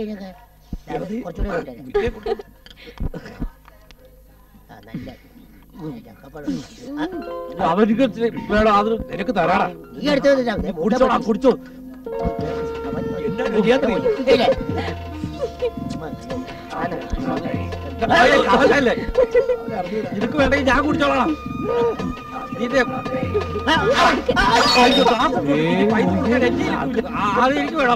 ഇതിനൊക്കെ ദാ, കുറച്ചുകൂടെ കൊണ്ടുവരാം. ആ, നല്ല ചക്കപ്പഴം. ആ, അവർക്ക് ഇച്ചിരി വേണം അത് നിനക്ക് തരാടാ നീ എടുത്തു തന്നിട്ടാ. ദേ, കുടിച്ചോടാ കുടിച്ചോ അവൻ- എന്നാ ചെയ്യാത്തത്? ഇല്ലേ? ഏയ്, കവലല്ലേ? നിനക്ക് വേണ്ടെങ്കിൽ ഞാൻ കുടിച്ചോളാം നിന്റെ അയ്യോ, ഗ്ലാസ് പൊട്ടി. പൈസ കൊടുക്കാൻ എൻ്റെ കയ്യിലില്ല. ആ, അത് എനിക്ക് വേണം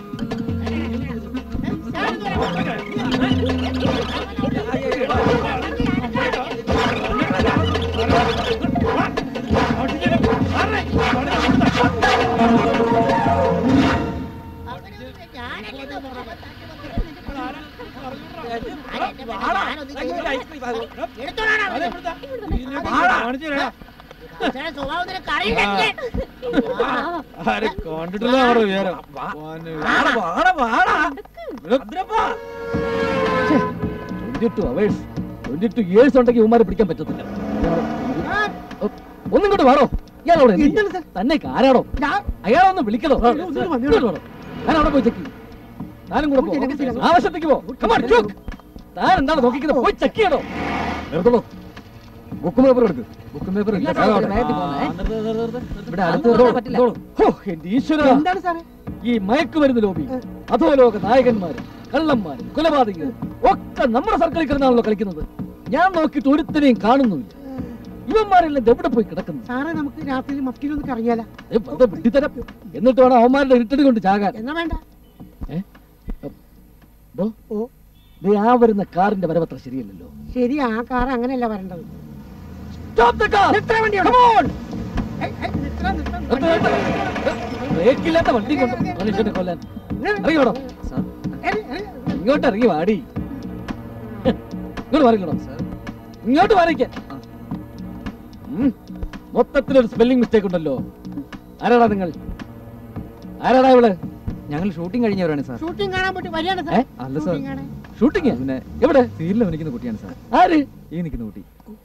ഞാനല്ലേ ഇത് പറഞ്ഞത്. ആരാ എന്നെ പറഞ്ഞത്? ഞാനൊന്നും ചെയ്തില്ല. എടുത്തോളാടാ അവനെ. കർഷകന്റെ സ്വഭാവം നിനക്ക് അറിയില്ലേ? ആരെ കണ്ടിട്ടില്ല അവരുടെ വിചാരം വാടാ, വാടാ, വാടാ. ഭദ്രപ്പാ. Twenty two hours twenty two years ഉണ്ടെങ്കിൽ ഇവന്മാരെ പിടിക്കാൻ പറ്റത്തില്ല ഒ- ഒന്നും ഇങ്ങോട്ട് വേണോ ഇയാളോട് തന്നെ ആരാടോ അയാളൊന്ന് വിളിക്കണോ ഇങ്ങോട്ട് വാടോ. ഞാൻ അവിടെ പോയി ചെക്ക് ഞാനും കൂടെ പോ. ആവശ്യത്തേക്ക് പോ Come on, chook. താൻ എന്താണ് നോക്കിക്കുന്നത് പോയി ചെക്ക് ചെയ്യണോ നിർത്തണോ ബുക്ക് പേപ്പർ എടുക്ക് ബുക്ക് പേപ്പർ ഇവിടെ അടുത്ത് എന്റെ ഈശ്വര എന്താണ് സാറേ ഈ മയക്കുമരുന്ന് ലോബി അധോലോക നായകന്മാര് കള്ളന്മാര് കൊലപാതകര് ഒക്കെ നമ്മുടെ സർക്കാർ കിടന്നാണല്ലോ കളിക്കുന്നത് ഞാൻ നോക്കിയിട്ട് ഒരുത്തനെയും കാണുന്നുമില്ല ഇവന്മാരെല്ലാം ഇത് എവിടെ പോയി കിടക്കുന്നു സാറേ നമുക്ക് രാത്രി മഫ്റ്റിയിലൊന്ന് കറങ്ങിയാല ഏ, വെറുതെ വിട്ടിത്തരം എന്നിട്ട് വേണം അവന്മാരുടെ ഇരുട്ടടി കൊണ്ട് ചാകാൻ എന്നാ വേണ്ട ദോ, ഓ ദേ ആ വരുന്ന കാറിന്റെ വരവത്ര ശരിയല്ലല്ലോ ശരി ആ കാർ അങ്ങനെയല്ല വരേണ്ടത് Stop the car! നിർത്തണ വണ്ടിയാണ്. Come on! ഏയ്, ഏയ്, നിർത്തണം, നിർത്തണം. നിർത്ത്, നിർത്ത്. ബ്രേക്കില്ലാത്ത വണ്ടി കൊണ്ട് മനുഷ്യനെ കൊല്ലാൻ അറിയോടോ ഏയ്, ഏയ്, ഇങ്ങോട്ട് ഇറങ്ങി വാടി ഇങ്ങോട്ട് മാറിക്കണോ ഇങ്ങോട്ട് മാറിക്ക മൊത്തത്തിലൊരു സ്പെല്ലിംഗ് മിസ്റ്റേക്ക് ഉണ്ടല്ലോ ആരാടാ നിങ്ങൾ ആരാടാ ഇവള് ഞങ്ങൾ ഷൂട്ടിംഗ് കഴിഞ്ഞവരാണ് സാർ ഷൂട്ടിംഗ് കാണാൻ പറ്റി വരികയാണ് ഏ? സാർ അല്ല സാർ ഷൂട്ടിംഗ് കാണാൻ ഷൂട്ടിങ് പിന്നെ എവിടെ സീരിയൽ അഭിനയിക്കുന്ന കുട്ടിയാണ് സാർ ആര് ഈ നിൽക്കുന്ന കുട്ടി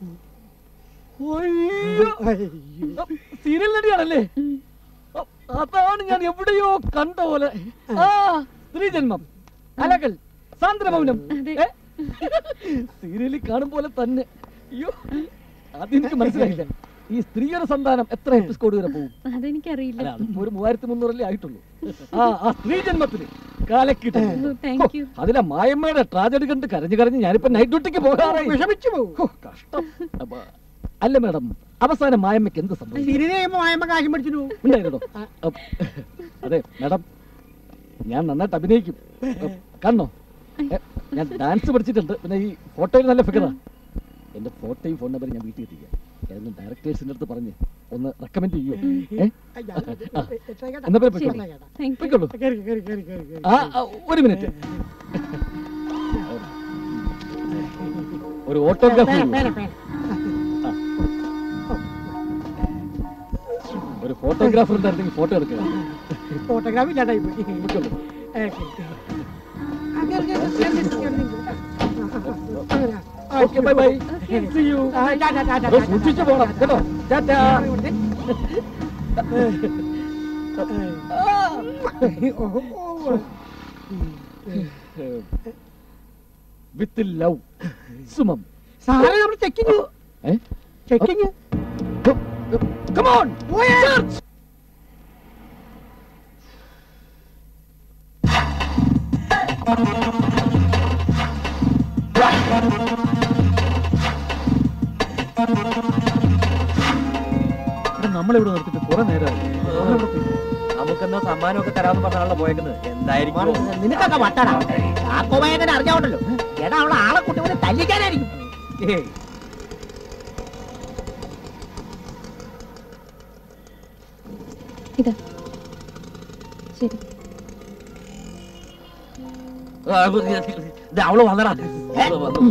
സീരിയൽ നടിയാണല്ലേ ഓ, അതാണ് ഞാൻ എവിടെയോ കണ്ട പോലെ ആ സ്ത്രീജന്മം കലകൾ സാന്ദ്രമൗനം ഏ? സീരിയലിൽ കാണും പോലെ തന്നെ അയ്യോ അതെനിക്ക് മനസ്സിലായില്ല ഈ സ്ത്രീയുടെ സന്താനം എത്ര എപ്പിസ്കോഡ് വരെ പോകും അതെനിക്കറിയില്ല അല്ല അതിപ്പോ ഒരു മൂവായിരത്തി മുന്നൂറല്ലേ ആയിട്ടുള്ളൂ ആ ആ സ്ത്രീ ജന്മത്തില് കാലക്കിട്ട് താങ്ക് യു അതിലെ മായമ്മയുടെ ട്രാജഡി കണ്ട് കരഞ്ഞു കരഞ്ഞ് ഞാനിപ്പോ നൈറ്റ് ഡ്യൂട്ടിക്ക് പോകാറായി വിഷമിച്ചു പോകും ഹോ, കഷ്ടം അപ്പൊ, അല്ല മാഡം അവസാനം മായമ്മയ്ക്ക് എന്ത് സംഭവിച്ചു സീരിയൽ കഴിയുമ്പോ വായമ്പ കാശും പഠിച്ചിട്ട് പോകും ഉണ്ടായിരുന്നോ അപ്പ്, അതെ മാഡം ഞാൻ നന്നായിട്ട് അഭിനയിക്കും അപ്പ്, കാണണോ ഏ, ഞാൻ ഡാൻസ് പഠിച്ചിട്ടുണ്ട് പിന്നെ ഈ ഫോട്ടോയിൽ നല്ല ഫിഗറാ എന്റെ ഫോട്ടോയും ഫോൺ നമ്പറും ഞാൻ വീട്ടിൽ എത്തിക്കാം ഏതെങ്കിലും ഡയറക്ടേഴ്സിന്റെ അടുത്ത് പറഞ്ഞ് ഒന്ന് റെക്കമെൻഡ് ചെയ്യോ ഏ എന്നാ പിന്നെ പൊയ്ക്കോളൂ. താങ്ക് യു പൊയ്ക്കോളൂ. കേറി കേറി കേറി കേറി കേറി ആ ആ, ഒരു മിനിറ്റ് ഒരു ഓട്ടോഗ്രാഫ് പേന, പേന, പേന. ഒരു ഫോട്ടോഗ്രാഫറിന്റെ അടുത്തേക്ക് ഫോട്ടോ എടുക്കുക ഫോട്ടോഗ്രാഫി ഇല്ലാണ്ടായി പോയി പൊയ്ക്കോളൂ. ഏ, കേറി. ആ, കേറി, കേറി, കേറി, കേറി, കേറി, കേറി. ആ, അങ്ങനെ. ആ, okay bye bye see you ആ, ടാ, ടാ, ടാ, ടാ, അതോ ടാ. സൂക്ഷിച്ചു പോണം കേട്ടോ ടാറ്റാ വിത്ത് ലവ് സുമം സാറേ നമ്മൾ ചെക്കിങ് ഏ ചെക്കിങ് Come on! Search! നമ്മളിവിടെ നിർത്തിട്ട് കുറെ നേരമായി നമുക്കെന്നാ സമ്മാനമൊക്കെ തരാമെന്ന് പറഞ്ഞാണല്ലോ പോയേക്കുന്നത് എന്തായിരിക്കും നിനക്കൊക്കെ വട്ടടാ ചാക്കോമയങ്ങനെ അറിഞ്ഞാവണ്ടല്ലോ എടാ അവളെ ആളെ കുട്ടി തല്ലിക്കാനായിരിക്കും ഏയ് ഇതാ ശരി ആ, ഇത് അവള് വന്നടാ അവള് വന്നു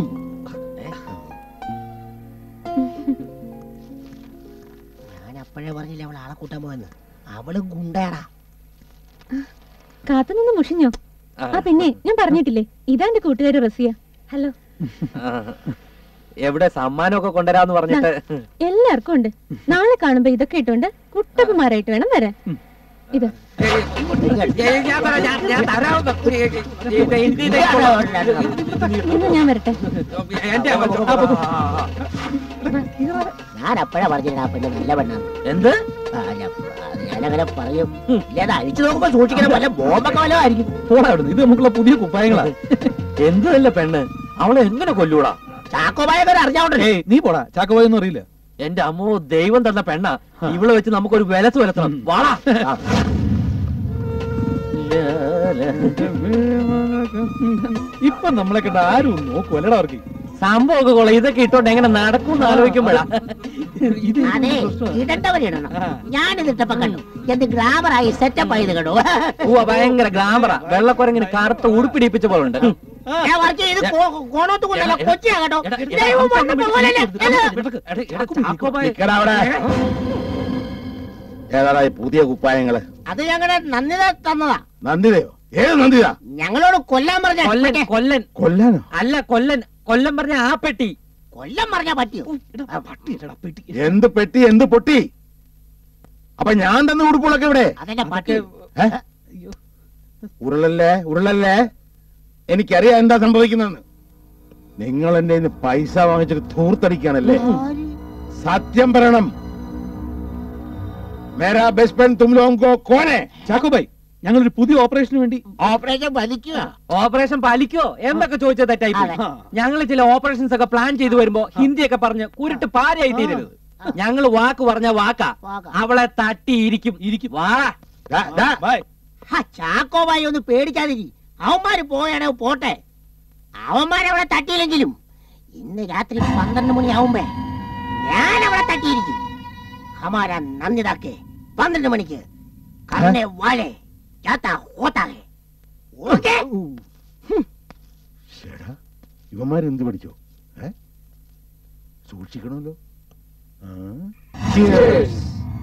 ഞാൻ അപ്പോഴേ പറഞ്ഞില്ല അവളെ ആളെ കൂട്ടാൻ പോയെന്ന് അവള് ഗുണ്ടയാടാ കാത്തുനിന്ന് മുഷിഞ്ഞോ ആ പിന്നെ ഞാൻ പറഞ്ഞിട്ടില്ലേ ഇതാ എന്റെ കൂട്ടുകാരി റസിയ ഹലോ ആ. എവിടെ സമ്മാനമൊക്കെ കൊണ്ടുവരാന്ന് പറഞ്ഞിട്ട് എല്ലാവർക്കും ഉണ്ട് നാളെ കാണുമ്പോ ഇതൊക്കെ ഇട്ടുകൊണ്ട് കുട്ടകുമാരായിട്ട് വേണം വരാൻ ഇത് ഞാൻ തരാം, ഞാൻ- ഞാൻ തരാമെന്ന്. ഇത് ഇത് ഇത് ഇത് എന്നാ ഞാൻ വരട്ടെ എന്റെ ഞാൻ അപ്പഴാ പറഞ്ഞിരുന്ന ആ പെണ്ണ് നല്ല പെണ്ണാണ് എന്ത് ആ, അല്ല, അത് ഞാനങ്ങനെ പറയും ഇല്ലാതെ അഴിച്ചു നോക്കുമ്പോ സൂക്ഷിക്കണം വല്ല ബോംബൊക്കെ വല്ലതും ആയിരിക്കും പോടാ അവിടുന്ന് ഇത് നമുക്കുള്ള പുതിയ കുപ്പായങ്ങളാ എന്ത് നല്ല പെണ്ണ് അവളെ എങ്ങനെ കൊല്ലൂടാ ചാക്കോബായൊക്കെ അറിഞ്ഞോണ്ടല്ലേ ഏയ് നീ പോടാ ചാക്കോയൊന്നും അറിയില്ല എന്റെ അമ്മോ ദൈവം തന്ന പെണ്ണ ഇവളെ വെച്ച് നമുക്കൊരു വിലത്ത് വലത്തണം വാടാ ഇപ്പൊ നമ്മളെ കണ്ട ആരും നോക്കൂ അല്ലടാ അവർക്ക് സംഭവമൊക്കെ കൊള്ളാം ഇതൊക്കെ ഇട്ടോണ്ട് എങ്ങനെ നടക്കും ആലോചിക്കുമ്പോഴാ ഇത് അതെ പ്രശ്നമാണ്. ഇടണ്ടവരിടണം ഞാനിത് ഇട്ടപ്പോ കണ്ടു എന്ത് ഗ്ലാമറായി സെറ്റപ്പ് ആയത് കണ്ടു ഉവ്വ, ഭയങ്കര ഗ്ലാമറ വെള്ളക്കുരങ്ങിന് കറുത്ത ഉടുപ്പിടിപ്പിച്ച പോലെ ഉണ്ട് ഞാൻ വർക്ക് ചെയ്ത് കോണോത്ത് കൊണ്ടല്ല എടാ, കൊച്ചിയാ കേട്ടോ എടാ, എടാ, ദൈവം വന്നപ്പോ പോലെയല്ലേ? എടാ, ഇത് എടാ, എടാ, ചാക്കോബായ്. നിക്കടാ അവിടെ ഏതാടാ ഈ പുതിയ കുപ്പായങ്ങള് അത് ഞങ്ങളുടെ നന്ദിത തന്നതാ നന്ദിതയോ ഏത് നന്ദിത ഞങ്ങളോട് കൊല്ലാൻ പറഞ്ഞ കൊല്ലൻ കൊല്ലൻ കൊല്ലാനോ അല്ല കൊല്ലൻ കൊല്ലൻ പറഞ്ഞ ആ പെട്ടി കൊല്ലം പറഞ്ഞാ പറ്റിയോ എന്ത് പെട്ടി എന്ത് പൊട്ടി അപ്പൊ ഞാൻ തന്ന ഉടുപ്പുകളൊക്കെ ഇവിടെ അതെന്റെ പട്ടി ഏ? ഉരുളല്ലേ ഉരുളല്ലേ എനിക്കറിയാം എന്താ സംഭവിക്കുന്നതെന്ന് നിങ്ങൾ എന്റെ കയ്യിന്ന് പൈസ വാങ്ങിച്ചിട്ട് ധൂർത്തടിക്കാണല്ലേ സത്യം പറയണം മേരാ ബെസ്റ്റ് ഫ്രണ്ട് തും ലോങ്കോ കോനെ ചാക്കോബായ് ഞങ്ങളൊരു പുതിയ ഓപ്പറേഷന് വേണ്ടി ഓപ്പറേഷൻ വലിക്കുക ഓപ്പറേഷൻ പാലിക്കോ എന്തൊക്കെ ചോദിച്ചത് തെറ്റായി അതെ. ഞങ്ങൾ ചില ഓപ്പറേഷൻസ് ഒക്കെ പ്ലാൻ ചെയ്തു വരുമ്പോ ഹിന്ദിയൊക്കെ പറഞ്ഞ് കുരുട്ട് പാരയായി തീരരുത് ഞങ്ങൾ വാക്ക് പറഞ്ഞ വാക്കാ വാക്കാ. അവളെ തട്ടിയിരിക്കും ഇരിക്കും വാടാ ദാ, ദാ. ഹാ, ചാക്കോബായി ഒന്ന് പേടിക്കാതിരി അവന്മാര് പോയാണോ പോട്ടെ അവന്മാരെ അവിടെ തട്ടിയില്ലെങ്കിലും ഇന്ന് രാത്രി പന്ത്രണ്ട് മണിയാവുമ്പേ ഞാൻ അവിടെ തട്ടിയിരിക്കും ഹമാരാ നന്ദിതാക്കെ പന്ത്രണ്ട് മണിക്ക് കണ്ണെ വാഴെ ജാത്താ ഹോത്താകെ ഓക്കേ ശ്ശെടാ, ഇവന്മാരെന്ത് പഠിച്ചോ ഏ സൂക്ഷിക്കണമല്ലോ ആ? Cheers.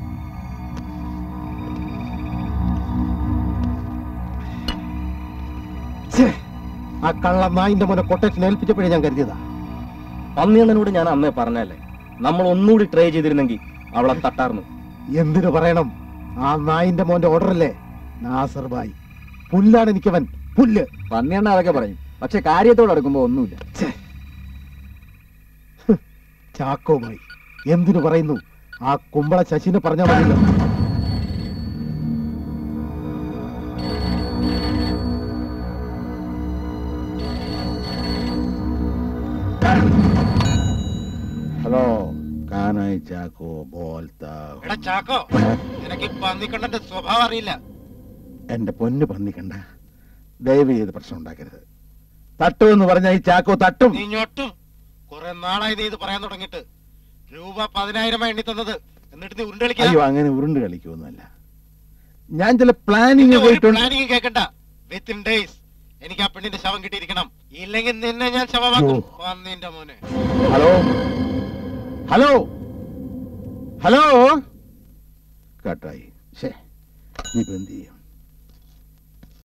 ഛേ, ആ കള്ള നായിന്റെ മോനെ കൊട്ടേഷൻ ഏൽപ്പിച്ചപ്പോഴേ ഞാൻ കരുതിയതാ പന്നിയണ്ണനോട് ഞാൻ അന്നേ പറഞ്ഞല്ലേ നമ്മൾ ഒന്നുകൂടി ട്രൈ ചെയ്തിരുന്നെങ്കിൽ അവളെ തട്ടാർന്നു എന്തിനു പറയണം ആ നായിന്റെ മോന്റെ ഓർഡർ അല്ലേ നാസർ ബായി പുല്ലാണ് എനിക്കവൻ പുല്ല് പന്നിയണ്ണ അതൊക്കെ പറയും പക്ഷെ കാര്യത്തോട് അടുക്കുമ്പോ ഒന്നുമില്ല ചാക്കോ ബായി എന്തിനു പറയുന്നു ആ കുമ്പള ശശിനെ പറഞ്ഞാൽ മതിയല്ലോ ഹലോ കാനായി ചാക്കോ ബോൽത്താ എടാ ചാക്കോ നിനക്ക് ഈ പന്നിക്കണ്ണന്റെ സ്വഭാവം അറിയില്ല എന്റെ പൊന്ന് പന്നി കണ്ട ദയവ് ചെയ്ത് പ്രശ്നം ഉണ്ടാക്കരുത് തട്ടുമെന്ന് പറഞ്ഞ ഈ ചാക്കോ തട്ടും നീ ഞൊട്ടും കുറെ നാളായി നീ ഇത് പറയാൻ തുടങ്ങിയിട്ട് രൂപ പതിനായിരമായി എണ്ണി തന്നത് എന്നിട്ട് നീ ഉരുണ്ടളിക്കാൻ അയ്യോ അങ്ങനെ ഉരുണ്ട് കളിക്കൊന്നുമല്ല ഞാൻ ചില പ്ലാനിങ് പോയിട്ടുണ്ട് പ്ലാനിങ് കേക്കണ്ട വിത്തിൻ ഡേയ്സ് എനിക്ക് ആ പെണ്ണിന്റെ ശവം കിട്ടിയിരിക്കണം ഇല്ലെങ്കിൽ നിന്നെ ഞാൻ ശവമാക്കും ഓ. പന്നിന്റെ മോനെ ഹലോ ഹലോ ഹലോ കട്ടായി ശേ നീ ഇപ്പൊ എന്ത് ചെയ്യും